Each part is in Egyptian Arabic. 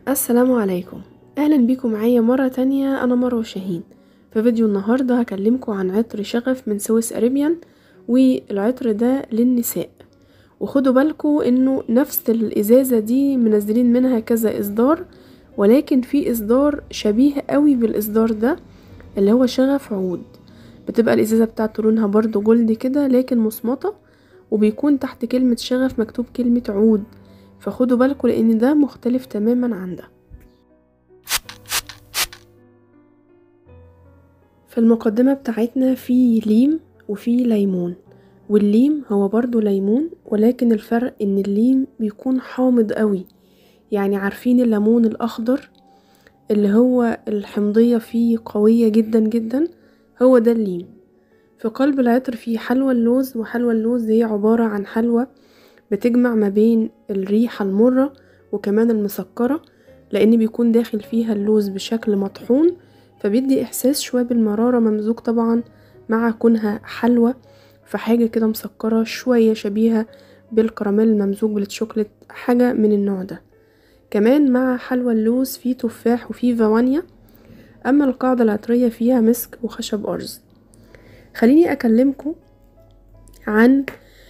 السلام عليكم اهلا بيكم معايا مرة تانية انا مروة شاهين في فيديو النهاردة هكلمكم عن عطر شغف من سويس اريبيان والعطر ده للنساء وخدوا بالكم انه نفس الازازة دي منزلين منها كذا اصدار ولكن في اصدار شبيه قوي بالاصدار ده اللي هو شغف عود بتبقى الازازة بتاعته لونها برضو جلد كده لكن مصمطة وبيكون تحت كلمة شغف مكتوب كلمة عود فخدوا بالكم لان ده مختلف تماما عن ده في المقدمة بتاعتنا في ليم وفي ليمون والليم هو برضو ليمون ولكن الفرق ان الليم بيكون حامض قوي يعني عارفين الليمون الاخضر اللي هو الحمضية فيه قوية جدا جدا هو ده الليم في قلب العطر فيه حلوى اللوز وحلوى اللوز هي عبارة عن حلوى بتجمع ما بين الريحة المرة وكمان المسكرة لأن بيكون داخل فيها اللوز بشكل مطحون فبيدي إحساس شوية بالمرارة ممزوج طبعا مع كونها حلوى فحاجة كده مسكرة شوية شبيهة بالكراميل الممزوج بالشوكولات حاجة من النوع ده كمان مع حلوى اللوز فيه تفاح وفيه فوانيا أما القاعدة العطرية فيها مسك وخشب أرز خليني أكلمكم عن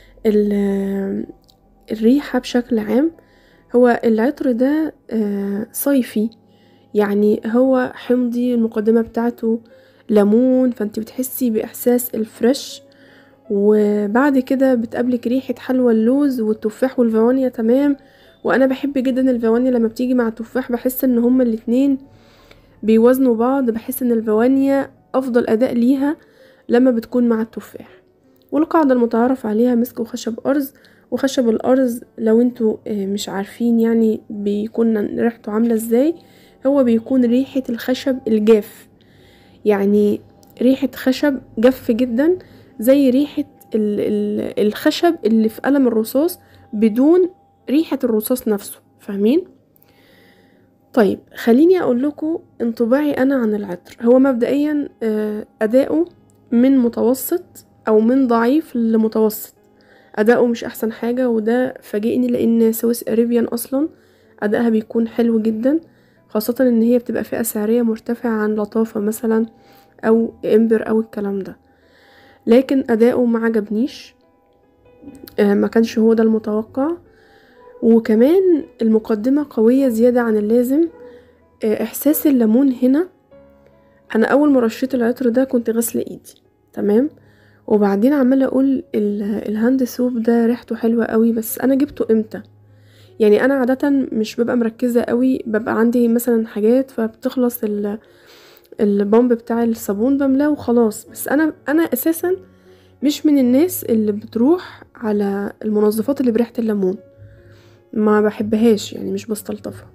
الريحة بشكل عام هو العطر ده صيفي يعني هو حمضي المقدمة بتاعته ليمون فانت بتحسي بإحساس الفريش وبعد كده بتقابلك ريحة حلوى اللوز والتفاح والفوانيا تمام وانا بحب جدا الفوانيا لما بتيجي مع التفاح بحس ان هما الاتنين بيوازنوا بعض بحس ان الفوانيا افضل اداء ليها لما بتكون مع التفاح والقاعدة المتعارف عليها مسك وخشب ارز وخشب الارز لو انتوا مش عارفين يعني بيكون ريحته عاملة ازاي هو بيكون ريحة الخشب الجاف يعني ريحة خشب جف جدا زي ريحة ال ال الخشب اللي في قلم الرصاص بدون ريحة الرصاص نفسه فاهمين؟ طيب خليني اقول لكم انطباعي انا عن العطر هو مبدئيا اداؤه من متوسط او من ضعيف لمتوسط اداؤه مش احسن حاجة وده فاجئني لان سويس اريبيان اصلا ادائها بيكون حلو جدا خاصة ان هي بتبقى فئة سعرية مرتفعة عن لطافة مثلا او امبر او الكلام ده لكن اداؤه ما عجبنيش آه ما كانش هو ده المتوقع وكمان المقدمة قوية زيادة عن اللازم آه احساس الليمون هنا انا اول ما رشيت العطر ده كنت غسلة ايدي تمام وبعدين عمالة اقول الهاند سوب ده ريحته حلوة قوي بس انا جبته امتى يعني انا عادة مش ببقى مركزة قوي ببقى عندي مثلا حاجات فبتخلص البامب بتاع الصابون بملاه وخلاص بس انا انا اساسا مش من الناس اللي بتروح على المنظفات اللي بريحة الليمون ما بحبهاش يعني مش بستلطفها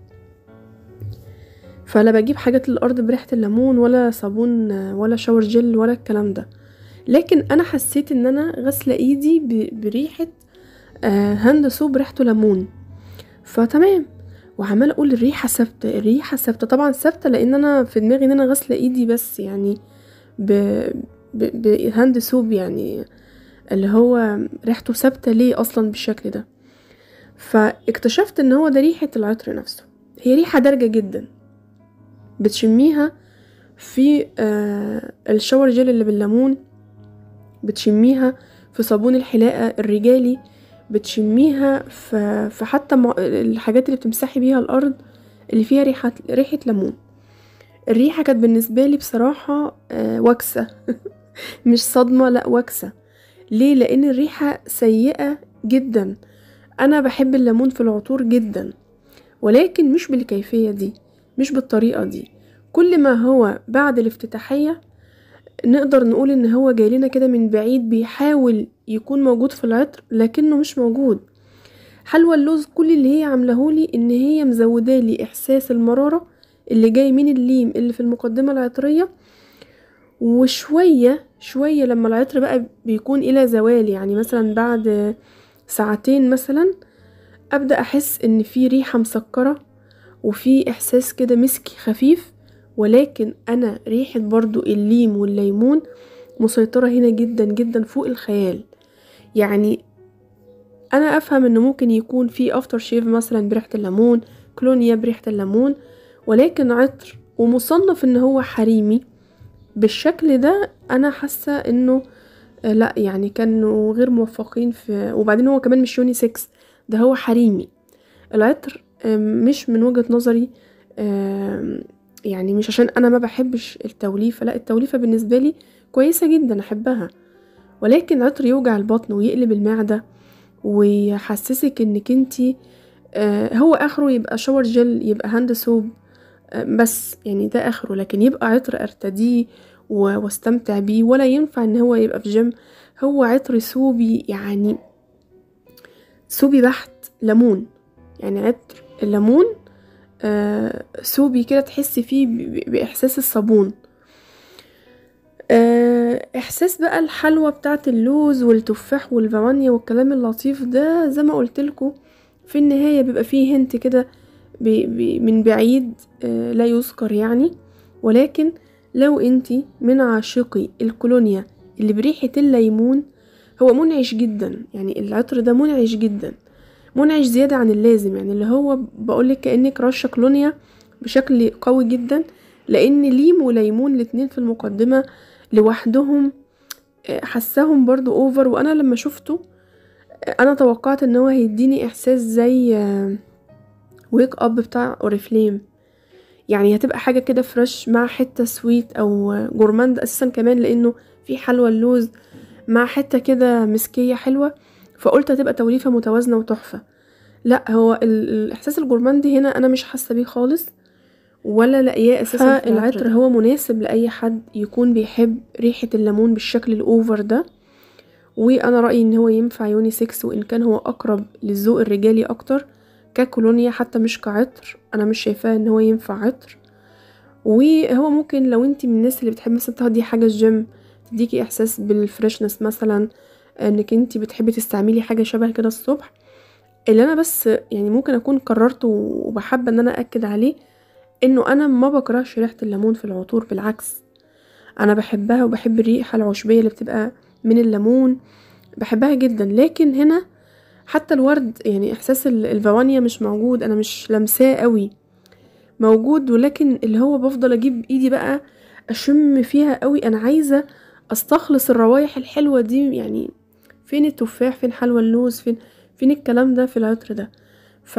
فلا بجيب حاجات للارض بريحة الليمون ولا صابون ولا شاور جل ولا الكلام ده لكن انا حسيت ان انا غسلة ايدي بريحة هاند سوب ريحته ليمون فتمام وعمال اقول الريحه ثابته الريحه ثابته طبعا ثابته لان انا في دماغي ان انا غاسله ايدي بس يعني ب ب بهاند سوب يعني اللي هو ريحته ثابته ليه اصلا بالشكل ده فاكتشفت ان هو ده ريحه العطر نفسه هي ريحه دارجه جدا بتشميها في آه الشاور جيل اللي بالليمون بتشميها في صابون الحلاقه الرجالي بتشميها في حتى الحاجات اللي بتمسحي بيها الارض اللي فيها ريحه ريحه ليمون الريحه كانت بالنسبه لي بصراحه وكسه مش صدمه لا وكسه ليه لان الريحه سيئه جدا انا بحب الليمون في العطور جدا ولكن مش بالكيفيه دي مش بالطريقه دي كل ما هو بعد الافتتاحيه نقدر نقول ان هو جايلنا كده من بعيد بيحاول يكون موجود في العطر لكنه مش موجود حلوى اللوز كل اللي هي عاملهولي ان هي مزودالي احساس المرارة اللي جاي من الليم اللي في المقدمة العطرية وشوية شوية لما العطر بقى بيكون الى زوال يعني مثلا بعد ساعتين مثلا ابدأ احس ان في ريحة مسكرة وفي احساس كده مسكي خفيف ولكن انا ريحة برضو الليم والليمون مسيطرة هنا جدا جدا فوق الخيال يعني انا افهم انه ممكن يكون في افتر شيف مثلا بريحة الليمون كلونيا بريحة الليمون ولكن عطر ومصنف ان هو حريمي بالشكل ده انا حاسة انه آه، لا يعني كانوا غير موفقين في وبعدين هو كمان مش يوني 6 ده هو حريمي العطر آم، مش من وجهة نظري آم، يعني مش عشان انا ما بحبش التوليفة لا التوليفة بالنسبة لي كويسة جدا احبها ولكن عطر يوجع البطن ويقلب المعدة ويحسسك انك انتي آه، هو اخره يبقى شاور جل يبقى هاند سوب آه، بس يعني ده اخره لكن يبقى عطر ارتديه و- واستمتع بيه ولا ينفع ان هو يبقى في جيم هو عطر سوبي يعني سوبي بحت ليمون يعني عطر الليمون آه سوبي كده تحسي فيه ب- ب- باحساس الصابون آه احساس بقى الحلوى بتاعت اللوز والتفاح والفانيا والكلام اللطيف ده زي ما قلتلكوا في النهاية بيبقى فيه هنت كده بي- بي- من بعيد آه لا يذكر يعني ولكن لو انتي من عاشقي الكولونيا اللي بريحة الليمون هو منعش جدا يعني العطر ده منعش جدا منعش زيادة عن اللازم يعني اللي هو بقولك كأنك رشة كولونيا بشكل قوي جدا لأن ليم وليمون الاتنين في المقدمة لوحدهم آه، حساهم برضو اوفر وانا لما شفته آه، انا توقعت ان هو هيديني احساس زي ويك اب بتاع اوريفليم يعني هتبقى حاجه كده فريش مع حته سويت او آه، جورماند اساسا كمان لانه في حلوى اللوز مع حته كده مسكيه حلوه فقلت هتبقى توليفه متوازنه وتحفه لا هو ال- الاحساس الجورماندي هنا انا مش حاسه بيه خالص ولا لاقياه اساسا في العطر العطر ده. هو مناسب لاي حد يكون بيحب ريحه الليمون بالشكل الاوفر ده وانا رايي ان هو ينفع يوني 6 وان كان هو اقرب للذوق الرجالي اكتر ككولونيا حتى مش كعطر انا مش شايفاه ان هو ينفع عطر وهو ممكن لو انتي من الناس اللي بتحب مثلا تاخدي حاجه الجيم تديكي احساس بالفريشنس مثلا انك انتي بتحبي تستعملي حاجه شبه كده الصبح اللي انا بس يعني ممكن اكون قررت وبحب ان انا اكد عليه انه انا ما بكرهش ريحه الليمون في العطور بالعكس انا بحبها وبحب الريحه العشبيه اللي بتبقى من الليمون بحبها جدا لكن هنا حتى الورد يعني احساس ال- الفوانيا مش موجود انا مش لمساه قوي موجود ولكن اللي هو بفضل اجيب ايدي بقى اشم فيها قوي انا عايزه استخلص الروايح الحلوه دي يعني فين التفاح فين حلوى اللوز فين فين الكلام ده في العطر ده ف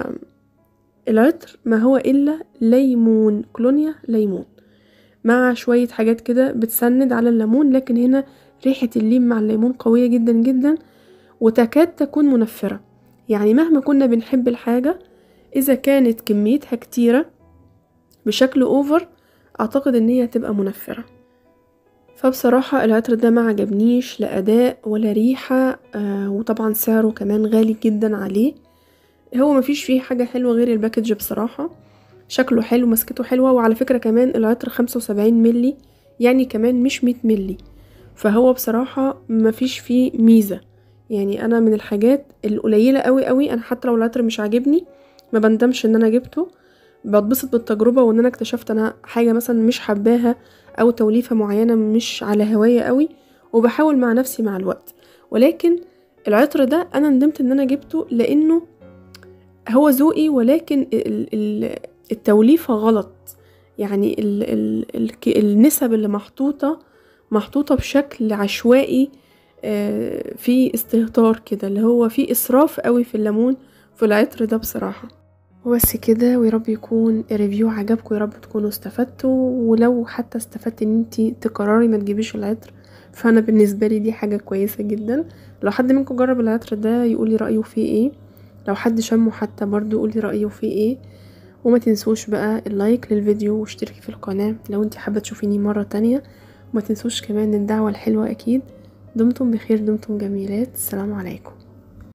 العطر ما هو الا ليمون كلونيا ليمون مع شويه حاجات كده بتسند على الليمون لكن هنا ريحه الليم مع الليمون قويه جدا جدا وتكاد تكون منفره يعني مهما كنا بنحب الحاجه اذا كانت كميتها كتيره بشكل اوفر اعتقد ان هي هتبقى منفره فبصراحة العطر ده ما عجبنيش لا أداء ولا ريحة آه وطبعا سعره كمان غالي جدا عليه هو مفيش فيه حاجة حلوة غير الباكج بصراحة شكله حلو مسكته حلوة وعلى فكرة كمان العطر خمسة وسبعين ملي يعني كمان مش مية ملي فهو بصراحة مفيش فيه ميزة يعني أنا من الحاجات القليلة قوي قوي أنا حتى لو العطر مش عاجبني ما بندمش إن أنا جبته بتبسط بالتجربة وإن أنا اكتشفت أنا حاجة مثلا مش حباها أو توليفة معينة مش على هواية قوي وبحاول مع نفسي مع الوقت ولكن العطر ده أنا ندمت إن أنا جبته لأنه هو ذوقي ولكن ال- ال- التوليفة غلط يعني ال ال ال النسب اللي محطوطة محطوطة بشكل عشوائي آه، في استهتار كده اللي هو في إسراف قوي في الليمون في العطر ده بصراحة وبس كده ويا رب يكون الريفيو عجبكم يا رب تكونوا استفدتوا ولو حتى استفدت ان انتي تقرري ما تجيبيش العطر فانا بالنسبه لي دي حاجه كويسه جدا لو حد منكم جرب العطر ده يقولي رايه فيه ايه لو حد شمه حتى برضو يقولي رايه فيه ايه وما تنسوش بقى اللايك للفيديو واشتركي في القناه لو انتي حابه تشوفيني مره تانية وما تنسوش كمان الدعوه الحلوه اكيد دمتم بخير دمتم جميلات السلام عليكم